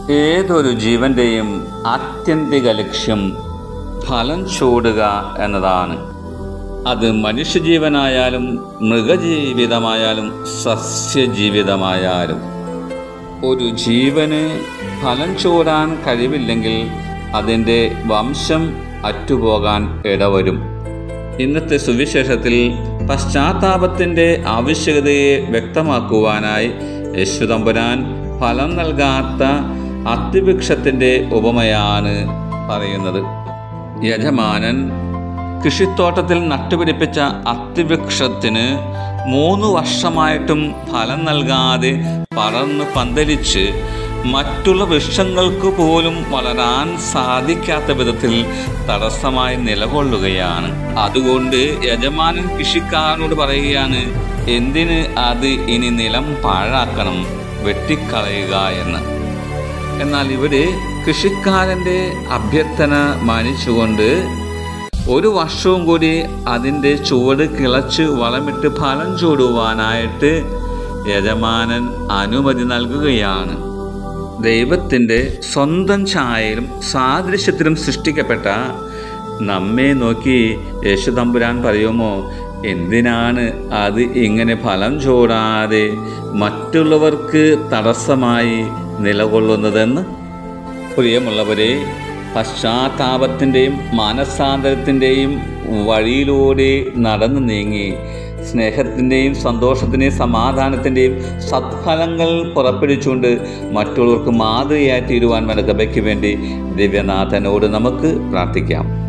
ഏതൊരു ജീവന്റെയും ആത്യന്തിക ലക്ഷ്യം ഫലം ചൂടുക എന്നതാണ് അത് മനുഷ്യജീവനായാലും മൃഗജീവിതമായാലും സസ്യജീവിതമായാലും ഒരു ജീവന് ഫലം ചൂടാൻ കഴിവില്ലെങ്കിൽ അതിൻ്റെ വംശം അറ്റുപോകാൻ ഇടവരും ഇന്നത്തെ സുവിശേഷത്തിൽ പശ്ചാത്താപത്തിൻ്റെ ആവശ്യകതയെ വ്യക്തമാക്കുവാനായി യേശുതമ്പുരാൻ ഫലം നൽകാത്ത അത്തിവൃക്ഷത്തിൻ്റെ ഉപമയാണ് പറയുന്നത് യജമാനൻ കൃഷിത്തോട്ടത്തിൽ നട്ടുപിടിപ്പിച്ച അത്തിവൃക്ഷത്തിന് മൂന്ന് വർഷമായിട്ടും ഫലം നൽകാതെ പറന്ന് പന്തലിച്ച് മറ്റുള്ള വൃക്ഷങ്ങൾക്ക് പോലും വളരാൻ സാധിക്കാത്ത വിധത്തിൽ തടസ്സമായി നിലകൊള്ളുകയാണ് അതുകൊണ്ട് യജമാനൻ കൃഷിക്കാരനോട് പറയുകയാണ് എന്തിന് അത് ഇനി നിലം പാഴാക്കണം വെട്ടിക്കളയുക എന്ന് എന്നാൽ ഇവര് കൃഷിക്കാരൻ്റെ അഭ്യർത്ഥന മാനിച്ചുകൊണ്ട് ഒരു വർഷവും കൂടി അതിൻ്റെ ചുവട് കിളച്ച് വളമിട്ട് ഫലം ചൂടുവാനായിട്ട് യജമാനൻ അനുമതി നൽകുകയാണ് ദൈവത്തിൻ്റെ സ്വന്തം ഛായയിലും സാദൃശ്യത്തിലും സൃഷ്ടിക്കപ്പെട്ട നമ്മെ നോക്കി യേശുതമ്പുരാൻ പറയുമോ എന്തിനാണ് അത് ഇങ്ങനെ ഫലം ചൂടാതെ മറ്റുള്ളവർക്ക് തടസ്സമായി നിലകൊള്ളുന്നതെന്ന് പ്രിയമുള്ളവരെ പശ്ചാത്താപത്തിൻ്റെയും മാനസാന്തരത്തിൻ്റെയും വഴിയിലൂടെ നടന്നു നീങ്ങി സ്നേഹത്തിൻ്റെയും സന്തോഷത്തിൻ്റെയും സമാധാനത്തിൻ്റെയും സത്ഫലങ്ങൾ പുറപ്പെടുവിച്ചുകൊണ്ട് മറ്റുള്ളവർക്ക് മാതൃകയായി തീരുവാൻ മനക്കബയ്ക്ക് വേണ്ടി ദിവ്യനാഥനോട് നമുക്ക് പ്രാർത്ഥിക്കാം